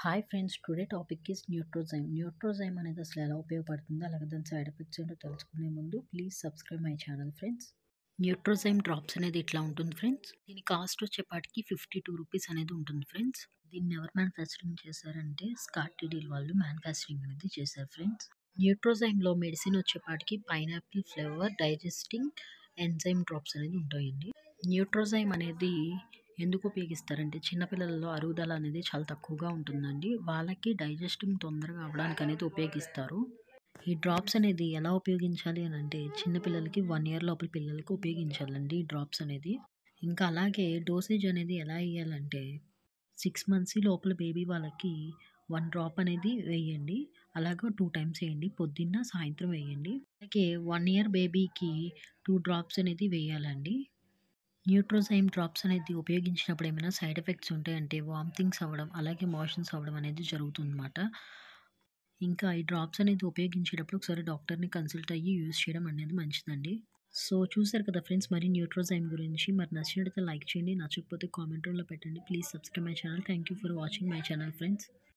hi friends today topic is Neutrozyme Neutrozyme అనేది అసలు ఎలా ఉపయోగపడుతుంది అలాగే దాని సైడ్ ఎఫెక్ట్స్ ఏంటో తెలుసుకునే ముందు please subscribe my channel friends Neutrozyme drops అనేది ఇట్లా ఉంటుంది ఫ్రెండ్స్ దీని కాస్ట్ వచ్చేపాటికి ఫిఫ్టీ టూ రూపీస్ అనేది ఉంటుంది ఫ్రెండ్స్ దీన్ని ఎవరు మ్యానుఫ్యాక్చరింగ్ చేశారంటే స్కాటిడిల్ వాళ్ళు మ్యానుఫ్యాక్చరింగ్ అనేది చేశారు ఫ్రెండ్స్ న్యూట్రోజైమ్లో మెడిసిన్ వచ్చేపాటికి pineapple flavour digesting enzyme drops అనేది ఉంటాయండి న్యూట్రోజైమ్ అనేది ఎందుకు ఉపయోగిస్తారంటే చిన్నపిల్లలలో అరుగుదల అనేది చాలా తక్కువగా ఉంటుందండి వాళ్ళకి డైజెస్టింగ్ తొందరగా అవ్వడానికి అనేది ఉపయోగిస్తారు ఈ డ్రాప్స్ అనేది ఎలా ఉపయోగించాలి అని అంటే చిన్నపిల్లలకి వన్ ఇయర్ లోపల పిల్లలకి ఉపయోగించాలండి ఈ డ్రాప్స్ అనేది ఇంకా అలాగే డోసేజ్ అనేది ఎలా వేయాలంటే సిక్స్ మంత్స్ లోపల బేబీ వాళ్ళకి వన్ డ్రాప్ అనేది వేయండి అలాగే టూ టైమ్స్ వేయండి పొద్దున్న సాయంత్రం వేయండి అలాగే వన్ ఇయర్ బేబీకి టూ డ్రాప్స్ అనేది వేయాలండి న్యూట్రోజైమ్ డ్రాప్స్ అనేది ఉపయోగించినప్పుడు ఏమైనా సైడ్ ఎఫెక్ట్స్ ఉంటాయంటే వామిటింగ్స్ అవ్వడం అలాగే మోషన్స్ అవ్వడం అనేది జరుగుతుందన్నమాట ఇంకా ఈ డ్రాప్స్ అనేది ఉపయోగించేటప్పుడు ఒకసారి డాక్టర్ని కన్సల్ట్ అయ్యి యూజ్ చేయడం అనేది మంచిదండి సో చూసారు కదా ఫ్రెండ్స్ మరి న్యూట్రోజైమ్ గురించి మరి నచ్చినట్లయితే లైక్ చేయండి నచ్చకపోతే కామెంట్ రూమ్లో పెట్టండి please subscribe my channel thank you for watching my channel friends